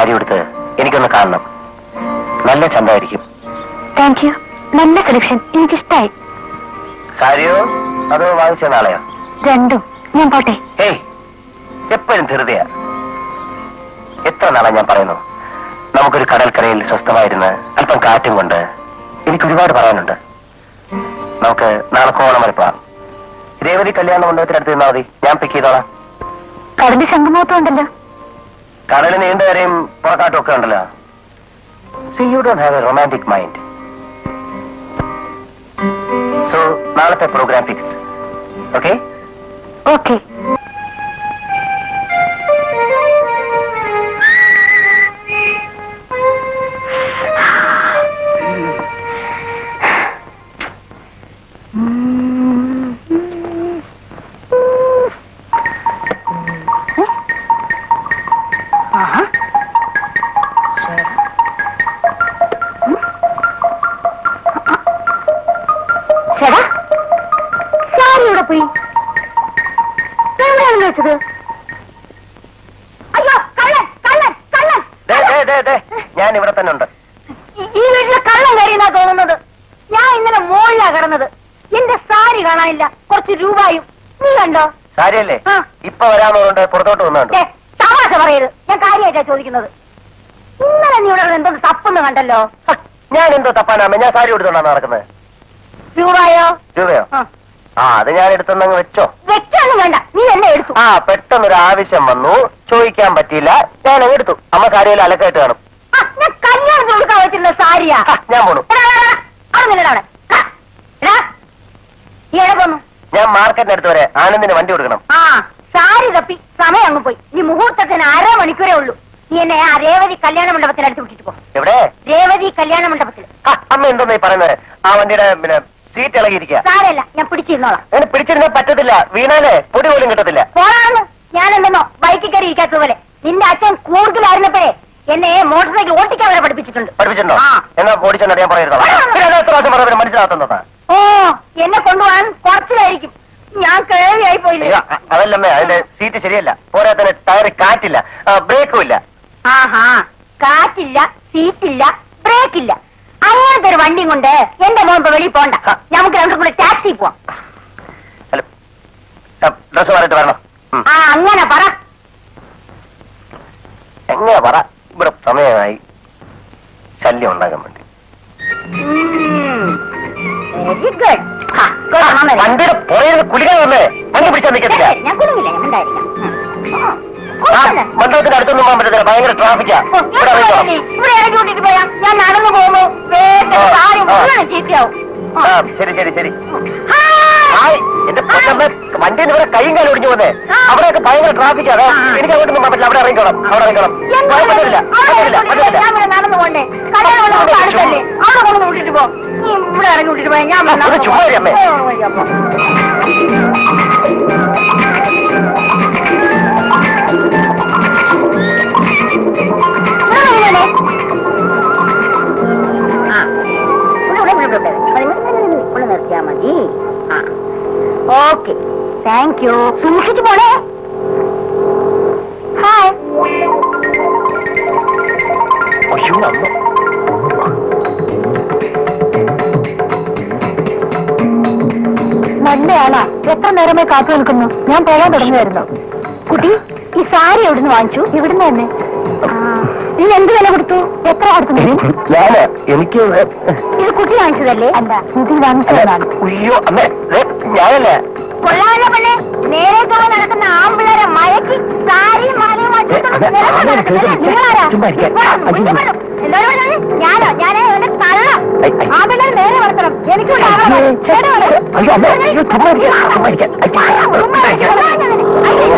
സാരി എടുത്ത് എനിക്കൊന്ന് കാണണം നല്ല ചന്തമായിരിക്കും താങ്ക് യു നല്ല സെലക്ഷൻ എനിക്കിഷ്ടായി സാരിയോ അതോ വാങ്ങിച്ച നാളെയോ രണ്ടും ഞാൻ പോട്ടെ ഏയ് എപ്പോഴും ധൃതിയാ എത്ര നാളാ ഞാൻ പറയുന്നു നമുക്കൊരു കടൽക്കരയിൽ സ്വസ്ഥമായിരുന്ന് അല്പം കാറ്റും കൊണ്ട് എനിക്ക് ഒരുപാട് പറയാനുണ്ട് നമുക്ക് നാളെ കോണം വരെ പോവാം രേവതി കല്യാണ മണ്ഡപത്തിനടുത്ത് നിന്നാ മതി ഞാൻ പിക്ക് ചെയ്തോളാം കടലിന്റെ ശംഖുമുഖത്തും ഉണ്ടല്ലോ കടലിന് നീണ്ടുവരെയും പുറക്കാട്ടും ഒക്കെ ഉണ്ടല്ലോ so you don't have a romantic mind so നാളത്തെ പ്രോഗ്രാം ഫിക്സ് ഓക്കെ ഓക്കെ ചേടാ സാരി ഇവിടെ പോയി എവിടെയാണ് വെച്ചത് അയ്യോ കള്ളൻ കള്ളൻ കള്ളൻ ദേ, ദേ, ദേ, ദേ, ഞാൻ ഇവിടെ തന്നെ ഉണ്ട് ഈ- ഈ വീട്ടിലെ കള്ളൻ കഴിയുന്നാ തോന്നുന്നത് ഞാൻ ഇന്നലെ മോളിലാ കിടന്നത് എന്റെ സാരി കാണാനില്ല കുറച്ച് രൂപയും നീ കണ്ടോ സാരിയല്ലേ ആ. ഇപ്പൊ വരാമെന്നുണ്ട് പുറത്തോട്ട് വന്നുണ്ട് ദേ, തമാശ പറയരുത് ഞാൻ കാര്യമായിട്ടാ ചോദിക്കുന്നത് ഇന്നലെ നീ ഇവിടെ എന്തോ തപ്പെന്ന് കണ്ടല്ലോ ഞാൻ എന്തോ തപ്പാനാമേ ഞാൻ സാരി എടുത്തോണ്ടാണ് നടക്കുന്നത് രൂപയോ രൂപയോ ആ. ആ അത് ഞാൻ എടുത്തെന്നങ്ങ് വെച്ചോ വെച്ചൊന്നും വേണ്ട നീ എന്നെ എടുത്തു ആ പെട്ടെന്നൊരു ആവശ്യം വന്നു ചോദിക്കാൻ പറ്റിയില്ല ഞാൻ അങ്ങ് എടുത്തു അമ്മ സാരിയിൽ അലക്കായിട്ട് കാണും ആ, ഞാൻ കല്യാണത്തിന് കൊടുക്കാൻ വെച്ചിരുന്ന സാരിയാ ആ, ഞാൻ പോണു എടാ, എടാ, എടാ, അവിടെ നിന്നെടാ അവിടെ. ആ, എടാ, നീ എവിടെ പോന്നു ഞാൻ മാർക്കറ്റിന് അടുത്ത് വരെ ആനന്ദിന് വണ്ടി കൊടുക്കണം ആ സാരി തപ്പി സമയം അങ്ങ് പോയി നീ മുഹൂർത്തത്തിന് അരമണിക്കൂറേ ഉള്ളൂ നീ എന്നെ ആ രേവതി കല്യാണ മണ്ഡപത്തിൽ അടുത്ത് വിട്ടിട്ട് പോ എവിടെ രേവതി കല്യാണ മണ്ഡപത്തിൽ ആ, അമ്മ എന്തോന്നാ ഈ പറയുന്നത് ആ വണ്ടിയുടെ പിന്നെ സീറ്റ് ഇളകിയിരിക്കുക സാരല്ല ഞാൻ പിടിച്ചിരുന്നോളാം അങ്ങനെ പിടിച്ചിരുന്നാൽ പറ്റത്തില്ല വീണാലേ പൊടി പോലും കിട്ടത്തില്ല പോളാന്ന് ഞാൻ എന്തെന്നോ ബൈക്കിൽ കയറി ഇരിക്കാത്തത് പോലെ നിന്റെ അച്ഛൻ കൂടുതലായിരുന്നപ്പോഴേ എന്നെ മോട്ടോർ സൈക്കിൾ ഓട്ടിക്കാൻ വരെ പഠിപ്പിച്ചിട്ടുണ്ട് പഠിപ്പിച്ചിട്ടുണ്ടോ ആ. എന്നാ ഓടിച്ചോണ്ട് ഞാൻ പറയരുതോളാം പിന്നെ അത് എത്ര പ്രാവശ്യം പറഞ്ഞാലും മനസ്സിലാകുന്നതാ ഓ എന്നെ കൊണ്ടുപോകാൻ കുറച്ചിലായിരിക്കും ഞാൻ കേൾവിയായി പോയില്ലേ അയ്യോ, അ- അതല്ലമ്മേ അതിന്റെ സീറ്റ് ശരിയല്ല പോരാത്തന്നെ ടയർ കാറ്റില്ല ബ്രേക്കും ഇല്ല ആഹാ കാറ്റില്ല സീറ്റില്ല ബ്രേക്ക് ഇല്ല അങ്ങനത്തെ ഒരു വണ്ടിയും കൊണ്ട് എന്റെ മോൻ ഇപ്പൊ വെളിയിൽ പോണ്ട നമുക്ക് രണ്ടും കൂടെ ടാക്സി പോവാം ഹലോ ഡ്രസ് മാറിയിട്ട് വരണം ഉം. ആ അങ്ങനെ പറ എങ്ങനെ പറ ഇവിടെ സമയമായി ശല്യം ഉണ്ടാക്കാൻ വേണ്ടി വെരി ഗുഡ് വണ്ടിയുടെ പുറയിൽ കുളിക്കാൻ വന്നേ വണ്ടി പിടിച്ചാൽ നിൽക്കത്തില്ല ഞാൻ കുടുങ്ങില്ല ഞാൻ ഉണ്ടായിരിക്കാം ആ, മണ്ഡപത്തിന്റെ അടുത്തൊന്നും പോകാൻ പറ്റത്തില്ല ഭയങ്കര ട്രാഫിക്കാ ഇവിടെ ഇറങ്ങിക്കോളാം. ഇവിടെ ഇറങ്ങി വിട്ടിട്ട് പോയാ ഞാൻ നടന്നു പോകുമ്പോ വേഗം ആ, സാരി ആ. മുഴുവൻ ചീത്തയാവും ആ ശരി ശരി ശരി ഹായ്. ഹായ് എന്റെ പൊന്നമ്മ വണ്ടിയിൽ ഇവിടെ കൈയും കാലും ഒടിഞ്ഞു വന്നേ ആ. അവിടെയൊക്കെ ഭയങ്കര ട്രാഫിക്കാ അതെ ആ. എനിക്ക് അങ്ങോട്ടൊന്നും പോകാൻ പറ്റില്ല അവിടെ ഇറങ്ങിക്കോളാം അവിടെ ഇറങ്ങിക്കോളാം എന്താ പോകാൻ പറ്റില്ല അവിടെ പറ്റില്ല ഇറങ്ങി പറ്റില്ല ഞാൻ ഇവിടെ നടന്നു പോണ്ടേ കടയിൽ കൊണ്ട് നമുക്ക് അടുത്തല്ലേ അവിടെ കൊണ്ട് വിട്ടിട്ട് പോ നീ ഇവിടെ ഇറങ്ങി വിട്ടിട്ട് പോയാ ഞാൻ ഇവിടെ ആ, ഒന്ന് നടന്നു ചുമ്മാ ഇരി, അമ്മേ. ഓ, വയ്യ, പോ. ഇവിടെ വരണേ. ആ. ഇവിടെ, ഇവിടെ, ഇവിടെ, ഇവിടെ. ഇവിടെ, ഇവിടെ നിർത്തിയാ മതി ആ ഓക്കെ താങ്ക് യു സൂക്ഷിച്ചു പോണേ ഹായ് അയ്യോ അമ്മ നല്ലയാളാ എത്ര നേരമായി കാത്തു നിൽക്കുന്നു ഞാൻ പോകാൻ തുടങ്ങുമായിരുന്നു കുട്ടി ഈ സാരി എവിടുന്ന് വാങ്ങിച്ചു ഇവിടുന്ന് തന്നെ നീ എന്ത് വില കൊടുത്തു എത്ര കൊടുത്തു ഞാന് എനിക്ക് ഇത് കുട്ടി വാങ്ങിച്ചതല്ലേ അല്ല ഇത് വാങ്ങിച്ചതാണ് അയ്യോ അമ്മേ ദേ, ഞാനല്ലേ കൊള്ളാമല്ലോ പെണ്ണെ നേരെ കാണാൻ നടക്കുന്ന ആമ്പിളരെ മയക്കി സാരി മാലയും വാങ്ങിച്ചിട്ട് അതെ, നിരന്ന് ആരാണ് നടക്കുന്നത് ചോദിച്ചത്? നിങ്ങളാരാ? ചുമ്മാ ഇരിക്കാൻ. വേണം, അയ്യോ. വേണം, വേണം. എല്ലാവരും വേണം. ഞാനോ ഞാനേ അവന്റെ കള്ള ഐ, ഐ. ആ പിള്ളേർ നേരെ വളർത്തണം എനിക്ക് അയ്യോ, അയ്യോ, അമ്മേ, അയ്യോ, ചുമ്മാ ഇരിക്കാൻ, ചുമ്മാ ഇരിക്കാൻ. ഐ, ചുമ്മാ ഇരിക്കാൻ.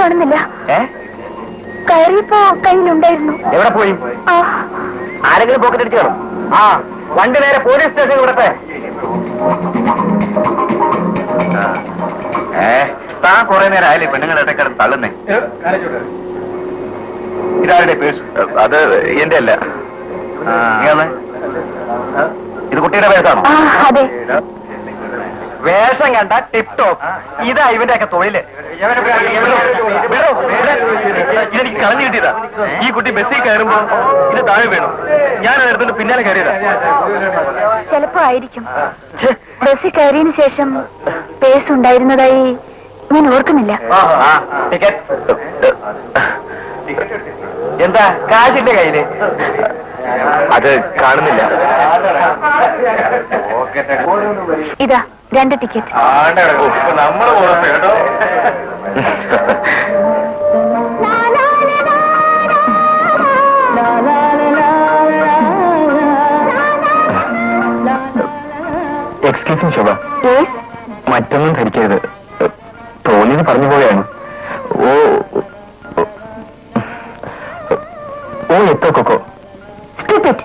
കാണുന്നില്ല ഏ കയറിയപ്പോ കയ്യിലുണ്ടായിരുന്നു എവിടെ പോയി ആ ആരെങ്കിലും പോക്കറ്റ് അടിച്ചു കാണും ആ വണ്ടി നേരെ പോലീസ് സ്റ്റേഷൻ വിടട്ടെ ഏ താൻ കുറെ നേരം ആയാലും പെണ്ണുങ്ങളുടെ ഇടയ്ക്കിടന്ന് തള്ളുന്നേ ഇതാരുടെ പേഴ്സ് അത് എന്റെ അല്ല ഇയാളെ? ഇത് കുട്ടിയുടെ പേഴ്സാണോ ആ അതെ വേഷം കണ്ട ടിപ് ടോപ്പ് ഇതാ ഇവന്റെ ഒക്കെ തൊഴില് ഇതെനിക്ക് കളഞ്ഞു കിട്ടിയതാ ഈ കുട്ടി ബസ്സിൽ കയറുമ്പോ ഇത് താഴെ വീണു ഞാൻ എടുത്തിട്ട് പിന്നാലെ കയറിയതാ ചിലപ്പോ ആയിരിക്കും ബസ്സിൽ കയറിയതിനു ശേഷം പേഴ്സ് ഉണ്ടായിരുന്നതായി ഞാൻ ഓർക്കുന്നില്ല ആ ടിക്കറ്റ് എന്താ കാശിന്റെ കയ്യില് അത് കാണുന്നില്ല ഇതാ രണ്ട് ടിക്കറ്റ് നമ്മള് പുറത്ത് കേട്ടോ എക്സ്ക്യൂസ് ശോഭ Yes? മറ്റൊന്നും ധരിക്കരുത് തോന്നിയത് പറഞ്ഞു പോവുകയാണ് ഓ ഓ- ഓ എത്തോ കൊക്കോ Stupid.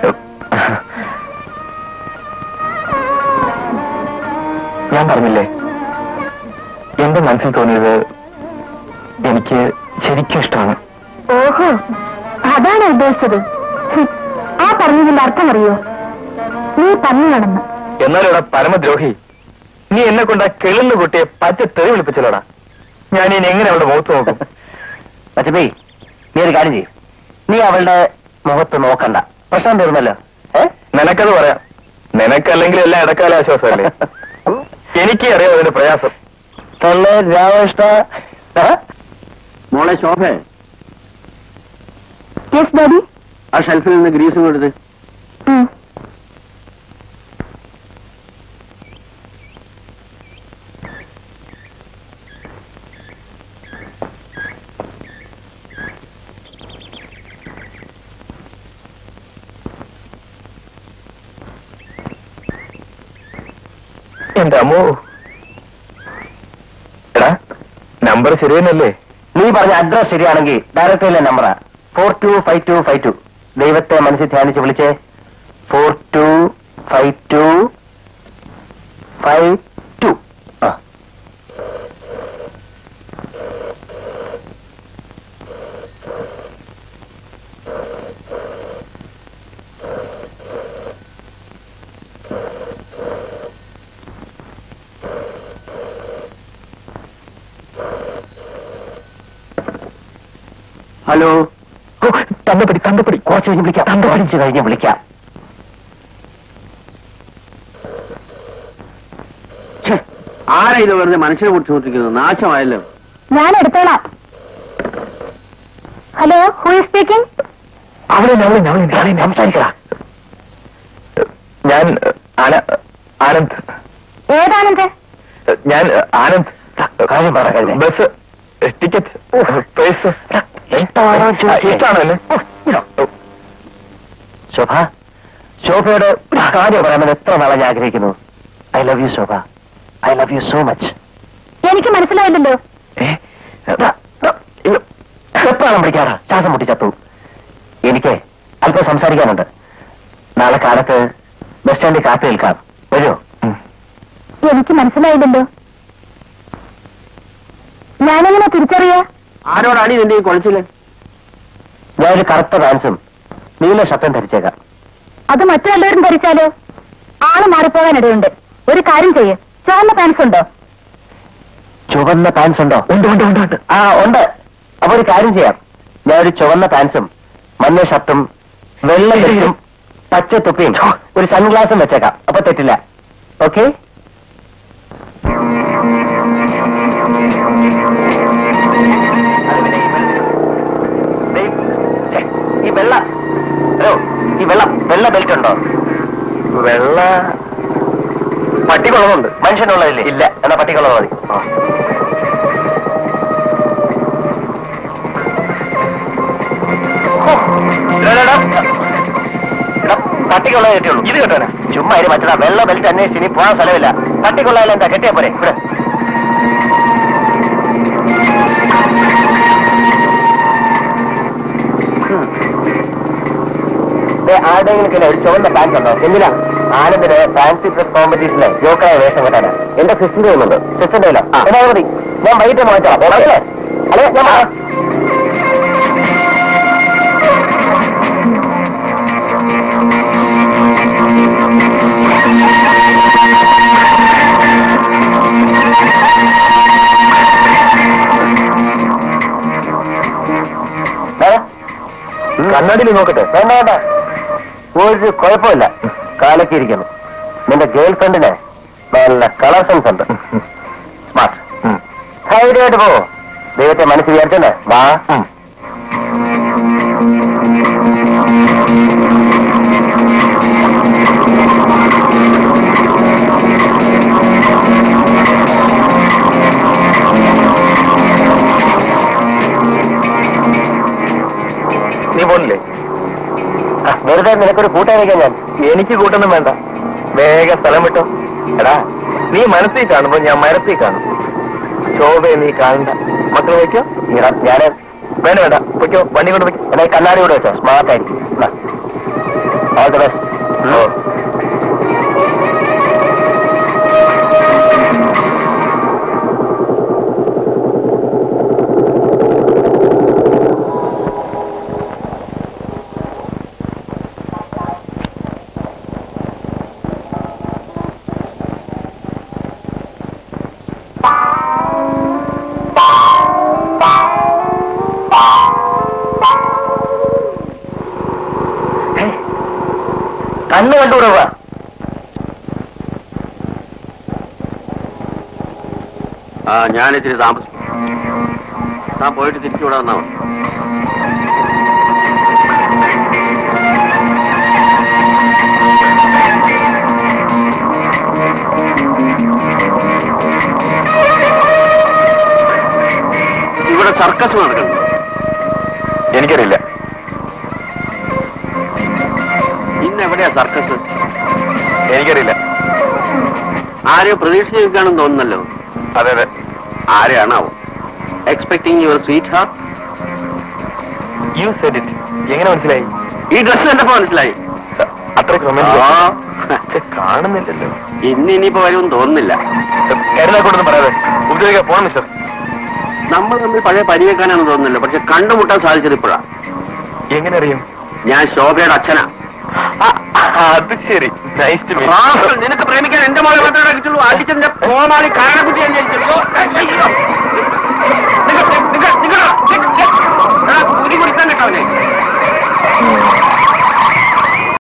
ഞാൻ പറഞ്ഞില്ലേ എന്റെ മനസ്സിൽ തോന്നിയത് എനിക്ക് ശരിക്കും ഇഷ്ടമാണ് ഓഹോ അതാണ് ഉദ്ദേശിച്ചത് ഹും, ആ പറഞ്ഞതിന്റെ അർത്ഥം അറിയോ നീ പന്നു നടന്ന് എന്നാലും എടാ പരമദ്രോഹി നീ എന്നെ കൊണ്ട് ആ കിളുന്ന കുട്ടിയെ പച്ച തെറി വിളിപ്പിച്ചല്ലോടാ ഞാൻ ഇനി എങ്ങനെ അവളുടെ മുഖത്ത് നോക്കും പച്ചപ്പി നീ ഒരു കാര്യം ചെയ്യും നീ അവളുടെ മുഖത്ത് നോക്കണ്ട പ്രശ്നം തീർന്നല്ലോ നിനക്കത് പറയാം നിനക്കല്ലെങ്കിൽ എല്ലാം ഇടക്കാല ആശ്വാസമല്ലേ എനിക്ക് അറിയാം അതിന്റെ പ്രയാസം രാമകൃഷ്ണ മോളെ ശോഭേ യെസ് ഡാഡി ആ ഷെൽഫിൽ നിന്ന് ഗ്രീസും കൊടുത്ത് എന്റെ അമ്മോ എടാ നമ്പർ ശരിയെന്നല്ലേ നീ പറഞ്ഞ അഡ്രസ് ശരിയാണെങ്കിൽ ഡയറക്ടറിലെ നമ്പറാ four two five two five two ദൈവത്തെ മനസ്സിൽ ധ്യാനിച്ച് വിളിച്ചേ four two five two five two ആ ഹലോ ഓ, തന്തപ്പടി തന്തപ്പടി കുറച്ച് കഴിഞ്ഞ് വിളിക്കാം തന്തപ്പടിച്ച് കഴിഞ്ഞ് വിളിക്കാം ഛേ, ആരാ ഇത് വെറുതെ മനുഷ്യനെ ബുദ്ധിമുട്ടിക്കുന്നത് നാശമായല്ലോ ഞാൻ എടുത്തോളാം ഹലോ ഹു ഇസ് സ്പീക്കിംഗ് അവളെ അവളെ അവളെ സംസാരിക്കടാ ഞാൻ ആന- ആനന്ദ് ഏതാണെന്ത് ഞാൻ ആനന്ദ് കാര്യം പറ ബസ് ടിക്കറ്റ് പേഴ്സ് ഇഷ്ടമാണോ ഇഷ്ടമാണോ എന്നെ ശോഭ ശോഭയോട് ഒരു കാര്യം പറയാമെന്ന് എത്ര നാളെ ഞാൻ ആഗ്രഹിക്കുന്നു I love you Shobha I love you so much എനിക്ക് മനസ്സിലായില്ലല്ലോ എപ്പോഴാണ് വിളിക്കാറ് ശ്വാസം മുട്ടി ചത്തു എനിക്ക് അല്പം സംസാരിക്കാനുണ്ട് നാളെ കാലത്ത് ബസ് സ്റ്റാൻഡിൽ കാപ്പി നിൽക്കാം വരുമോ എനിക്ക് മനസ്സിലായില്ലല്ലോ ഞാനെങ്ങനെ തിരിച്ചറിയാ ആരോടാണ് ഇതിന്റെ ഈ കുളച്ചില് ഞാനൊരു കറുത്ത പാൻസും നീല ഷർട്ടും ധരിച്ചേക്കാം അത് മറ്റു വല്ലവരും ധരിച്ചാലോ ആള് മാറിപ്പോകാനിടയുണ്ട് ഒരു കാര്യം ചെയ്യ് ചുവന്ന പാൻസ് ഉണ്ടോ ചുവന്ന പാൻസ് ഉണ്ടോ ഉണ്ട് ഉണ്ട് ഉണ്ട് ഉണ്ട് ആ ഉണ്ട് അപ്പൊ ഒരു കാര്യം ചെയ്യാം ഞാനൊരു ചുവന്ന പാൻസും മഞ്ഞ ഷർട്ടും വെള്ള ഷർട്ടും പച്ച തൊപ്പിയും ഒരു സൺഗ്ലാസും വെച്ചേക്കാം അപ്പൊ തെറ്റില്ല ഓക്കെ ഈ വെള്ള ഹലോ ഈ വെള്ള വെള്ള ബെൽറ്റ് ഉണ്ടോ വെള്ള പട്ടിക്കുളവുണ്ട് മനുഷ്യനുള്ളതില്ലേ ഇല്ല എന്നാ പട്ടിക്കുളവ് മതി ഹോ, എടാ, എടാ, എടാ. എടാ, പട്ടിക്കുള്ളത് കെട്ടിയുള്ളൂ ഇത് കെട്ടാനാ ചുമ്മാ ഇത് മറ്റേതാ വെള്ള ബെൽറ്റ് അന്വേഷിച്ച് ഇനി പോകാൻ സ്ഥലമില്ല പട്ടിക്കുള്ളതിൽ എന്താ കെട്ടിയാ പോരെ ഇവിടെ ആരുടെയെങ്കിലും ഒരു ചുവന്ന പാൻറ് ഉണ്ടോ എന്തിനാ ആനന്ദിന് ഫാൻസി ഡ്രസ് കോമ്പറ്റീഷനിലെ ജോക്കായ വേഷം കെട്ടാനാ എന്റെ സിസ്റ്ററിന്റെ ഒന്നുണ്ട് സിസ്റ്ററിന്റെ ഇല്ല എന്നാ മതി ഞാൻ വൈകിട്ട് മാറ്റാം അല്ലേ അല്ലേ ഞാൻ മാറാം. കണ്ണാടിയിൽ നോക്കട്ടെ വേണ്ട വേണ്ട ഒരു കുഴപ്പമില്ല കാലക്കിരിക്കുന്നു നിന്റെ ഗേൾ ഫ്രണ്ടിന് നല്ല കളർ സെൻസ് ഉണ്ട് സ്മാർട്ട് ധൈര്യമായിട്ട് പോ ദൈവത്തെ മനസ്സിൽ വിചാരിച്ചല്ലേ വാ നീ പോണില്ലേ ആ, വെറുതെ നിനക്കൊരു കൂട്ടായിരിക്കാം ഞാൻ എനിക്ക് കൂട്ടൊന്നും വേണ്ട വേഗം സ്ഥലം വിട്ടോ എടാ നീ മനസ്സിൽ കാണുമ്പോ ഞാൻ മരത്തിൽ കാണും ശോഭയെ നീ കാണണ്ട മക്കൾ വയ്ക്കോ ഈടാ, ഞാന് വേണ്ട വേണ്ട വയ്ക്കോ വണ്ടി കൊണ്ട് വയ്ക്കോ എന്നാ ഈ കണ്ണാടി കൂടെ വെച്ചോ സ്മാർട്ട് ആയിരിക്കും ഓൾ ദ ബെസ്റ്റ് ഓ കണ്ണ് കണ്ടുകൂടുക ആ ഞാൻ ഇത്തിരി താമസിക്കും താൻ പോയിട്ട് തിരിച്ചു ഇവിടെ വന്നാൽ മതി ഇവിടെ സർക്കസ് നടക്കുന്നു എനിക്കറിയില്ല ഇന്ന് എവിടെയാ സർക്കസ് എനിക്കറിയില്ല ആരെയോ പ്രതീക്ഷിച്ച് നിൽക്കുകയാണെന്ന് തോന്നുന്നല്ലോ അതെ അതെ ആരെയാണാവോ expecting your sweet heart you said it എങ്ങനെ മനസ്സിലായി ഈ ഡ്രസ് കണ്ടപ്പോ മനസ്സിലായി അത്രയ്ക്ക് ആ. റൊമാൻറ്റിക് കാണുന്നില്ലല്ലോ ഇന്ന് ഇനിയിപ്പോ വരുമെന്ന് തോന്നുന്നില്ല കരുതാക്കൂടൊന്നും പറയാതെ ഉപദ്രവിക്കാൻ പോണം മിസ്റ്റർ നമ്മൾ തമ്മിൽ പഴയ പരിവേക്കാനാണെന്ന് തോന്നുന്നില്ല പക്ഷെ കണ്ടുമുട്ടാൻ സാധിച്ചത് ഇപ്പോഴാ എങ്ങനെ അറിയും ഞാൻ ശോഭയുടെ അച്ഛനാ ആ, അത് ശരി നൈസ് ടു റാസ്കൽ, നിനക്ക് പ്രേമിക്കാൻ എന്റെ മോളെ മാത്രമേ അടിച്ചുള്ളൂ അടിച്ചതിന്റെ കോമാളി കാരണം